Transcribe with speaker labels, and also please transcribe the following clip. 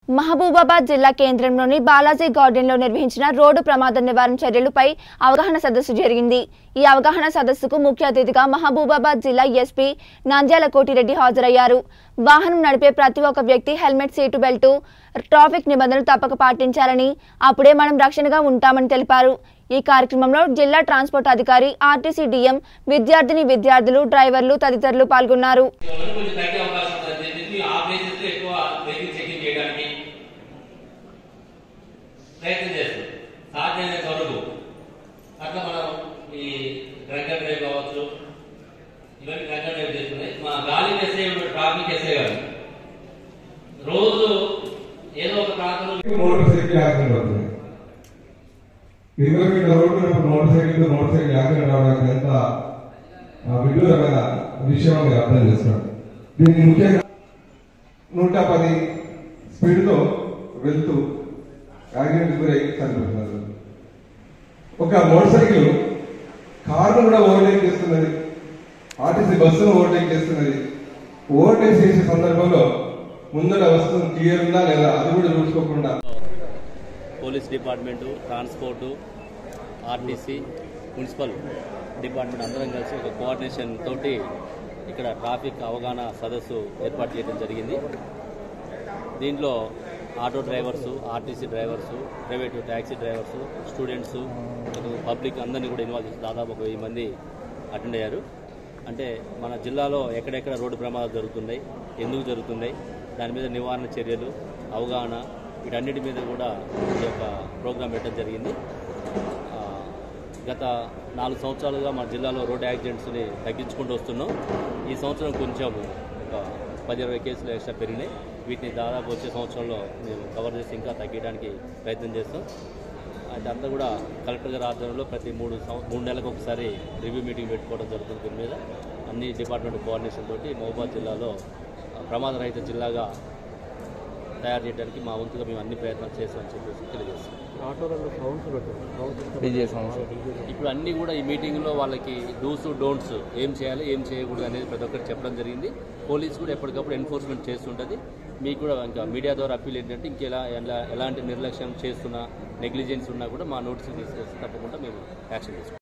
Speaker 1: మహబూబాబాద్ జిల్లా కేంద్రంలోని బాలాజీ గార్డెన్లో నిర్వహించిన రోడ్డు ప్రమాద నివారణ చర్యలపై అవగాహన సదస్సు జరిగింది ఈ అవగాహన సదస్సుకు ముఖ్య అతిథిగా మహబూబాబాద్ జిల్లా ఎస్పీ నంద్యాల కోటిరెడ్డి హాజరయ్యారు వాహనం నడిపే ప్రతి ఒక్క వ్యక్తి హెల్మెట్ సీటు బెల్టు ట్రాఫిక్ నిబంధనలు తప్పక పాటించాలని అప్పుడే మనం రక్షణగా ఉంటామని తెలిపారు ఈ కార్యక్రమంలో జిల్లా ట్రాన్స్పోర్ట్ అధికారి ఆర్టీసీ డిఎం విద్యార్థిని విద్యార్థులు డ్రైవర్లు తదితరులు పాల్గొన్నారు
Speaker 2: వాళ్ళకి కొంచెం తగ్గే అవకాశం ఉందని చెప్పేసి ఆ ప్లేసెస్ లో ఎక్కువ వెహికల్ చెకింగ్ చేయడానికి ప్రయత్నం చేస్తాం సాధ్యమైనంత వరకు అట్లా మనం ఈ డ్రంక్ అండ్ డ్రైవ్ కావచ్చు ఇవన్నీ డ్రంక్ అండ్ డ్రైవ్ చేస్తున్నాయి మా గాలి ఎస్ఐ ట్రాఫిక్ ఎస్ఐ గారు రోజు ఏదో ఒక ప్రాంతంలో
Speaker 3: మోటార్ సైకిల్ యాక్సిడెంట్ అవుతుంది ఇరవై మీటర్ రోడ్డు మీద motorcycle motorcycle accident అవడానికి ఎంత ఆ, విడ్డూరమైన విషయం మీరు అర్థం చేసుకోండి దీనికి ముఖ్యంగా నూట పది స్పీడ్తో వెళ్తూ యాక్సిడెంట్ గురై చనిపోతున్నారు ఒక మోటార్ సైకిల్ కారును కూడా ఓవర్టేక్ చేస్తున్నది ఆర్టీసీ బస్సును ఓవర్టేక్ చేస్తున్నది ఓవర్టేక్ చేసే సందర్భంలో ముందర వస్తువు క్లియర్ ఉందా లేదా అది కూడా చూసుకోకుండా
Speaker 4: police department transport RTC municipal department అందరం కలిసి ఒక కోఆర్డినేషన్ తోటి ఇక్కడ ట్రాఫిక్ అవగాహన సదస్సు ఏర్పాటు చేయడం జరిగింది దీంట్లో auto drivers RTC drivers private taxi drivers students public అందరినీ కూడా ఇన్వాల్వ్ చేసి దాదాపు ఒక వెయ్యి మంది అటెండ్ అయ్యారు అంటే మన జిల్లాలో ఎక్కడెక్కడ రోడ్డు ప్రమాదాలు జరుగుతున్నాయి ఎందుకు జరుగుతున్నాయి దాని మీద నివారణ చర్యలు అవగాహన వీటన్నిటి మీద కూడా ఈ యొక్క ప్రోగ్రాం పెట్టడం జరిగింది ఆ, గత నాలుగు సంవత్సరాలుగా మన జిల్లాలో రోడ్ యాక్సిడెంట్స్ని తగ్గించుకుంటూ వస్తున్నాం ఈ సంవత్సరం కొంచెం ఒక పది ఇరవై కేసులు ఎక్స్ట్రా పెరిగినాయి వీటిని దాదాపు వచ్చే సంవత్సరంలో మేము కవర్ చేసి ఇంకా తగ్గించడానికి ప్రయత్నం చేస్తాం అయితే అంతా కూడా కలెక్టర్ గారి ఆధ్వర్యంలో ప్రతి మూడు సం- మూడు నెలలకు ఒకసారి రివ్యూ మీటింగ్ పెట్టుకోవడం జరుగుతుంది దీని మీద అన్ని డిపార్ట్మెంట్ కోఆర్డినేషన్ తోటి మహబూబాద్ జిల్లాలో ఆ, ప్రమాదరహిత జిల్లాగా తయారు చేయడానికి మా వంతుగా మేము అన్ని ప్రయత్నాలు చేస్తామని చెప్పేసి తెలియజేస్తాం ఇప్పుడు అన్ని కూడా ఈ మీటింగ్లో వాళ్ళకి డూస్ డోంట్స్ ఏం చేయాలి ఏం చేయకూడదు అనేది ప్రతి ఒక్కరు చెప్పడం జరిగింది పోలీస్ కూడా ఎప్పటికప్పుడు ఎన్ఫోర్స్మెంట్ చేస్తుంటుంది మీకు కూడా ఇంకా మీడియా ద్వారా అప్పీల్ ఏంటంటే ఇంకెలా ఎలా ఎలాంటి నిర్లక్ష్యం చేస్తున్నా నెగ్లిజెన్స్ ఉన్నా కూడా మా నోటీసులు తీసుకొస్తే తప్పకుండా మేము యాక్షన్ తీసుకుంటాం